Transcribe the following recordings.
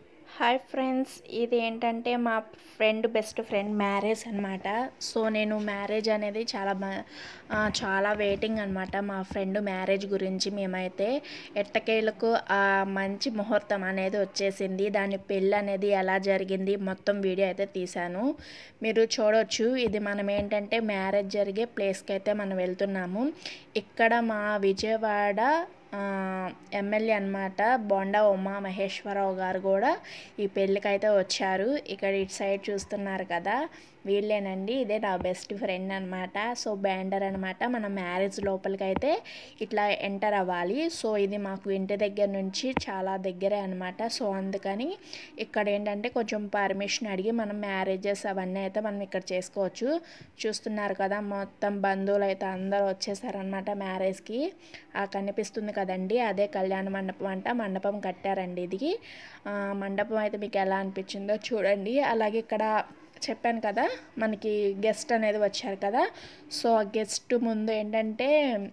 Hi friends ఇది ఏంటంటే మా ఫ్రెండ్ బెస్ట్ ఫ్రెండ్ మ్యారేజ్ అనమాట సో నేను మ్యారేజ్ అనేది చాలా బ- ఆ, చాలా వెయిటింగ్ అనమాట మా ఫ్రెండ్ మ్యారేజ్ గురించి మేమైతే ఎట్టకేలకు ఆ మంచి ముహూర్తం అనేది వచ్చేసింది దాని పెళ్ళి అనేది ఎలా జరిగింది మొత్తం వీడియో అయితే తీశాను మీరు చూడొచ్చు ఇది మనం ఏంటంటే మ్యారేజ్ జరిగే ప్లేస్కి అయితే మనం వెళ్తున్నాము ఇక్కడ మా విజయవాడ ఆ, ఎమ్మెల్యే అన్నమాట బొండా ఉమా మహేశ్వరరావు గారు కూడా ఈ పెళ్ళికైతే వచ్చారు ఇక్కడ ఇటు సైడ్ చూస్తున్నారు కదా వీళ్ళేనండి ఇదే నా బెస్ట్ ఫ్రెండ్ అనమాట సో బ్యాండర్ అనమాట మన మ్యారేజ్ లోపలికైతే ఇట్లా ఎంటర్ అవ్వాలి సో ఇది మాకు ఇంటి దగ్గర నుంచి చాలా దగ్గరే అనమాట సో అందుకని ఇక్కడ ఏంటంటే కొంచెం పర్మిషన్ అడిగి మనం మ్యారేజెస్ అవన్నీ అయితే మనం ఇక్కడ చేసుకోవచ్చు చూస్తున్నారు కదా మొత్తం బంధువులు అయితే అందరూ వచ్చేసారనమాట మ్యారేజ్కి ఆ కనిపిస్తుంది కదండి అదే కళ్యాణ మండపం అంట మండపం కట్టారండి ఇది ఆ, మండపం అయితే మీకు ఎలా అనిపించిందో చూడండి అలాగే ఇక్కడ చెప్పాను కదా మనకి గెస్ట్ అనేది వచ్చారు కదా సో ఆ గెస్ట్ ముందు ఏంటంటే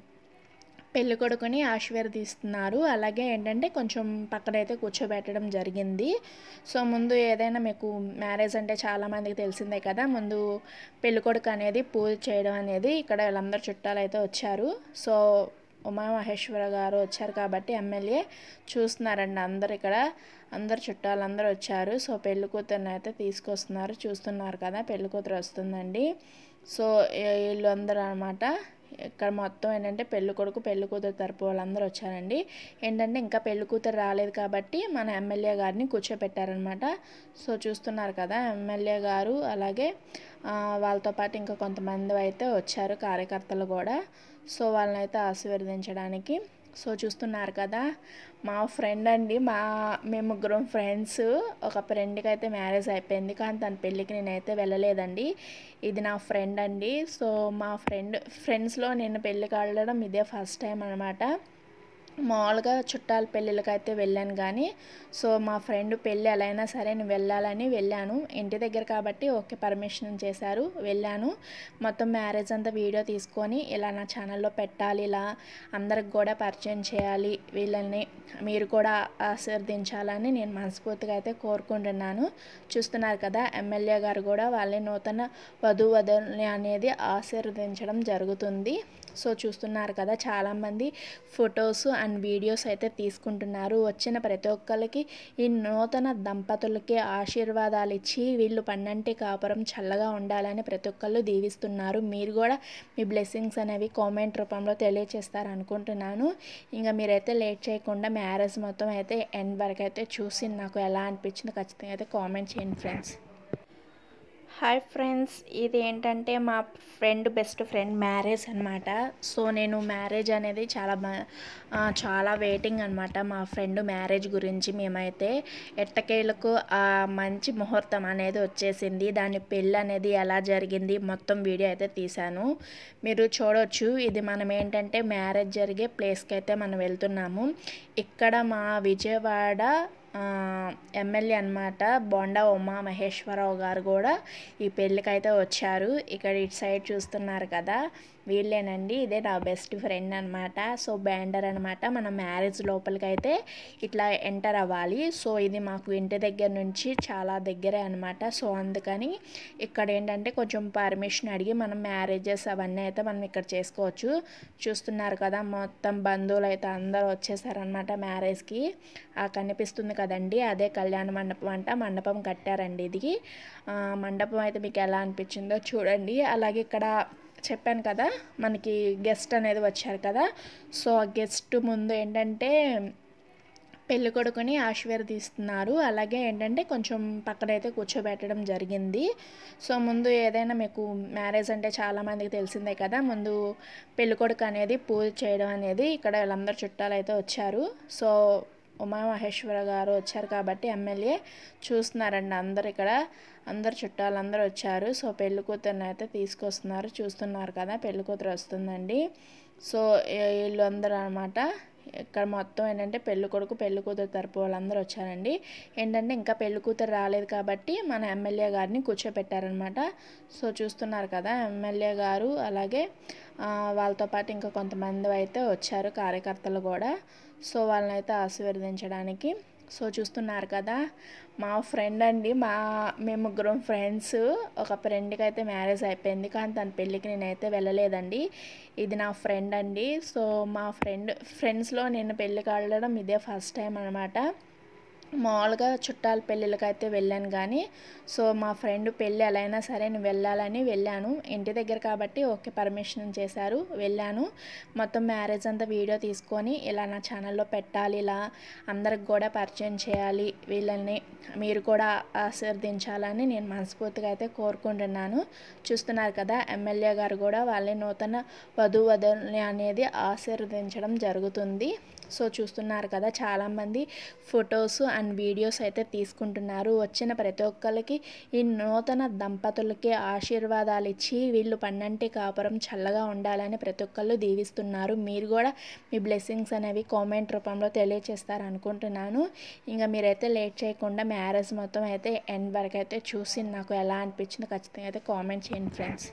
పెళ్లి కొడుకుని ఆశీర్వదిస్తున్నారు అలాగే ఏంటంటే కొంచెం పక్కనైతే కూర్చోబెట్టడం జరిగింది సో ముందు ఏదైనా మీకు మ్యారేజ్ అంటే చాలామందికి తెలిసిందే కదా ముందు పెళ్లి కొడుకు అనేది పూజ చేయడం అనేది ఇక్కడ వీళ్ళందరూ చుట్టాలు అయితే వచ్చారు సో ఉమామహేశ్వర గారు వచ్చారు కాబట్టి ఎమ్మెల్యే చూస్తున్నారండి అందరు ఇక్కడ అందరు చుట్టాలు అందరూ వచ్చారు సో పెళ్లి కూతురుని అయితే తీసుకొస్తున్నారు చూస్తున్నారు కదా పెళ్లి కూతురు వస్తుందండి సో ఏ- వీళ్ళు అందరూ అనమాట ఇక్కడ మొత్తం ఏంటంటే పెళ్లి కొడుకు పెళ్లి కూతురు తరపు వాళ్ళందరూ వచ్చారండి ఏంటంటే ఇంకా పెళ్లి కూతురు రాలేదు కాబట్టి మన ఎమ్మెల్యే గారిని కూర్చోపెట్టారనమాట సో చూస్తున్నారు కదా ఎమ్మెల్యే గారు అలాగే ఆ, వాళ్ళతో పాటు ఇంకా కొంతమంది అయితే వచ్చారు కార్యకర్తలు కూడా సో వాళ్ళని అయితే ఆశీర్వదించడానికి సో చూస్తున్నారు కదా మా ఫ్రెండ్ అండి మా మేము ముగ్గురం ఫ్రెండ్స్ ఒక ఫ్రెండ్కి అయితే మ్యారేజ్ అయిపోయింది కానీ తన పెళ్ళికి నేనైతే వెళ్ళలేదండి ఇది నా ఫ్రెండ్ అండి సో మా ఫ్రెండ్ ఫ్రెండ్స్లో నేను పెళ్ళికి వెళ్ళడం ఇదే ఫస్ట్ టైం అనమాట మామూలుగా చుట్టాల పెళ్ళిళ్ళకి అయితే వెళ్ళాను కానీ సో మా ఫ్రెండ్ పెళ్ళి ఎలా అయినా సరే నేను వెళ్ళాలని వెళ్ళాను ఇంటి దగ్గర కాబట్టి ఓకే పర్మిషన్ చేశారు వెళ్ళాను మొత్తం మ్యారేజ్ అంతా వీడియో తీసుకొని ఇలా నా ఛానల్లో పెట్టాలి ఇలా అందరికి కూడా పరిచయం చేయాలి వీళ్ళని మీరు కూడా ఆశీర్వదించాలని నేను మనస్ఫూర్తిగా అయితే కోరుకుంటున్నాను చూస్తున్నారు కదా ఎమ్మెల్యే గారు కూడా వాళ్ళని నూతన వధువధుల్ని అనేది ఆశీర్వదించడం జరుగుతుంది సో చూస్తున్నారు కదా చాలామంది ఫొటోస్ అండ్ వీడియోస్ అయితే తీసుకుంటున్నారు వచ్చిన ప్రతి ఒక్కరికి ఈ నూతన దంపతులకి ఆశీర్వాదాలు ఇచ్చి వీళ్ళు పన్నంటి కాపురం చల్లగా ఉండాలని ప్రతి ఒక్కళ్ళు దీవిస్తున్నారు మీరు కూడా మీ బ్లెస్సింగ్స్ అనేవి కామెంట్ రూపంలో తెలియచేస్తారు అనుకుంటున్నాను ఇంకా మీరైతే లేట్ చేయకుండా మ్యారేజ్ మొత్తం అయితే ఎండ్ వరకు అయితే చూసి నాకు ఎలా అనిపించిందో ఖచ్చితంగా అయితే కామెంట్ చేయండి ఫ్రెండ్స్ హాయ్ ఫ్రెండ్స్ ఇది ఏంటంటే మా ఫ్రెండ్ బెస్ట్ ఫ్రెండ్ మ్యారేజ్ అనమాట సో నేను మ్యారేజ్ అనేది చాలా బ- ఆ, చాలా వెయిటింగ్ అనమాట మా ఫ్రెండ్ మ్యారేజ్ గురించి మేమైతే ఎట్టకేలకు ఆ మంచి ముహూర్తం అనేది వచ్చేసింది దాని పెళ్ళి అనేది ఎలా జరిగింది మొత్తం వీడియో అయితే తీశాను మీరు చూడొచ్చు ఇది మనం ఏంటంటే మ్యారేజ్ జరిగే ప్లేస్కి అయితే మనం వెళ్తున్నాము ఇక్కడ మా విజయవాడ ఆ, ఎమ్మెల్యే అన్నమాట బొండా ఉమా మహేశ్వరరావు గారు కూడా ఈ పెళ్ళికైతే వచ్చారు ఇక్కడ ఇటు సైడ్ చూస్తున్నారు కదా వీళ్ళేనండి ఇదే నా బెస్ట్ ఫ్రెండ్ అనమాట సో బ్యాండర్ అనమాట మన మ్యారేజ్ లోపలికైతే ఇట్లా ఎంటర్ అవ్వాలి సో ఇది మాకు ఇంటి దగ్గర నుంచి చాలా దగ్గరే అనమాట సో అందుకని ఇక్కడ ఏంటంటే కొంచెం పర్మిషన్ అడిగి మనం మ్యారేజెస్ అవన్నీ అయితే మనం ఇక్కడ చేసుకోవచ్చు చూస్తున్నారు కదా మొత్తం బంధువులు అయితే అందరూ వచ్చేసారనమాట మ్యారేజ్కి ఆ కనిపిస్తుంది కదండి అదే కళ్యాణ మండపం అంట మండపం కట్టారండి ఇది ఆ, మండపం అయితే మీకు ఎలా అనిపించిందో చూడండి అలాగే ఇక్కడ చెప్పాను కదా మనకి గెస్ట్ అనేది వచ్చారు కదా సో ఆ గెస్ట్ ముందు ఏంటంటే పెళ్లి కొడుకుని ఆశీర్వదిస్తున్నారు అలాగే ఏంటంటే కొంచెం పక్కనైతే కూర్చోబెట్టడం జరిగింది సో ముందు ఏదైనా మీకు మ్యారేజ్ అంటే చాలామందికి తెలిసిందే కదా ముందు పెళ్లి కొడుకు అనేది పూజ చేయడం అనేది ఇక్కడ వీళ్ళందరూ చుట్టాలు అయితే వచ్చారు సో ఉమామహేశ్వర గారు వచ్చారు కాబట్టి ఎమ్మెల్యే చూస్తున్నారండి అందరు ఇక్కడ అందరు చుట్టాలు అందరూ వచ్చారు సో పెళ్లి కూతురుని అయితే తీసుకొస్తున్నారు చూస్తున్నారు కదా పెళ్లి కూతురు వస్తుందండి సో ఏ- వీళ్ళు అందరూ అనమాట ఇక్కడ మొత్తం ఏంటంటే పెళ్లి కొడుకు పెళ్లి కూతురు తరపు వాళ్ళందరూ వచ్చారండి ఏంటంటే ఇంకా పెళ్లి కూతురు రాలేదు కాబట్టి మన ఎమ్మెల్యే గారిని కూర్చోపెట్టారనమాట సో చూస్తున్నారు కదా ఎమ్మెల్యే గారు అలాగే ఆ, వాళ్ళతో పాటు ఇంకా కొంతమంది అయితే వచ్చారు కార్యకర్తలు కూడా సో వాళ్ళని అయితే ఆశీర్వదించడానికి సో చూస్తున్నారు కదా మా ఫ్రెండ్ అండి మా మేము ముగ్గురం ఫ్రెండ్స్ ఒక ఫ్రెండ్కి అయితే మ్యారేజ్ అయిపోయింది కానీ తన పెళ్ళికి నేనైతే వెళ్ళలేదండి ఇది నా ఫ్రెండ్ అండి సో మా ఫ్రెండ్ ఫ్రెండ్స్లో నేను పెళ్ళికి వెళ్ళడం ఇదే ఫస్ట్ టైం అనమాట మామూలుగా చుట్టాల పెళ్ళిళ్ళకి అయితే వెళ్ళాను కానీ సో మా ఫ్రెండ్ పెళ్ళి ఎలా అయినా సరే నేను వెళ్ళాలని వెళ్ళాను ఇంటి దగ్గర కాబట్టి ఓకే పర్మిషన్ చేశారు వెళ్ళాను మొత్తం మ్యారేజ్ అంతా వీడియో తీసుకొని ఇలా నా ఛానల్లో పెట్టాలి ఇలా అందరికి కూడా పరిచయం చేయాలి వీళ్ళని మీరు కూడా ఆశీర్వదించాలని నేను మనస్ఫూర్తిగా అయితే కోరుకుంటున్నాను చూస్తున్నారు కదా ఎమ్మెల్యే గారు కూడా వాళ్ళని నూతన వధు వధువుని అనేది ఆశీర్వదించడం జరుగుతుంది సో చూస్తున్నారు కదా చాలామంది ఫొటోస్ అండ్ వీడియోస్ అయితే తీసుకుంటున్నారు వచ్చిన ప్రతి ఒక్కరికి ఈ నూతన దంపతులకి ఆశీర్వాదాలు ఇచ్చి వీళ్ళు పన్నంటి కాపురం చల్లగా ఉండాలని ప్రతి ఒక్కళ్ళు దీవిస్తున్నారు మీరు కూడా మీ బ్లెస్సింగ్స్ అనేవి కామెంట్ రూపంలో తెలియచేస్తారు అనుకుంటున్నాను ఇంకా మీరైతే లేట్ చేయకుండా మ్యారేజ్ మొత్తం అయితే ఎండ్ వరకు అయితే చూసి నాకు ఎలా అనిపించిందో ఖచ్చితంగా అయితే కామెంట్ చేయండి friends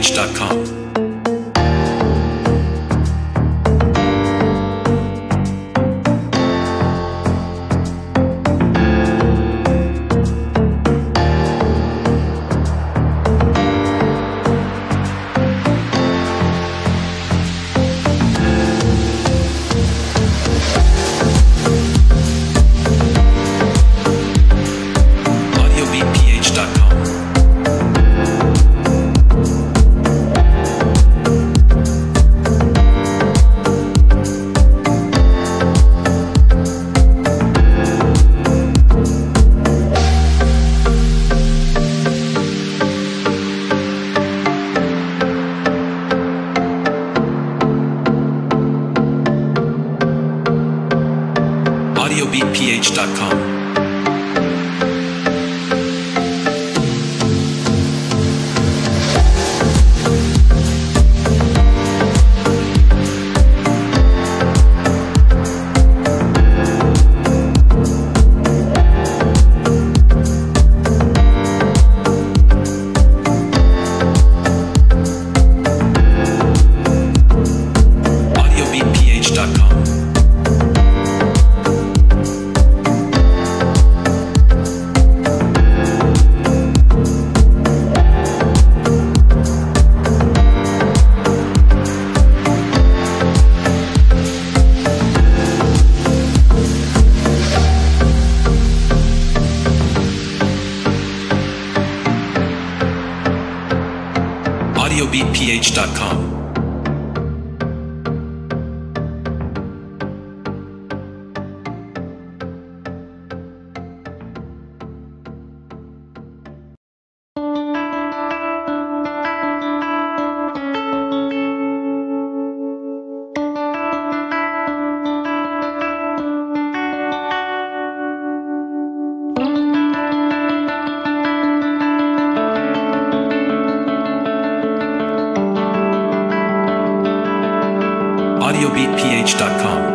AudioBeatPH.com. AudioBeatPH.com. AudioBeatPH.com. AudioBeatPH.com. AudioBeatPH.com. AudioBeatPH.com.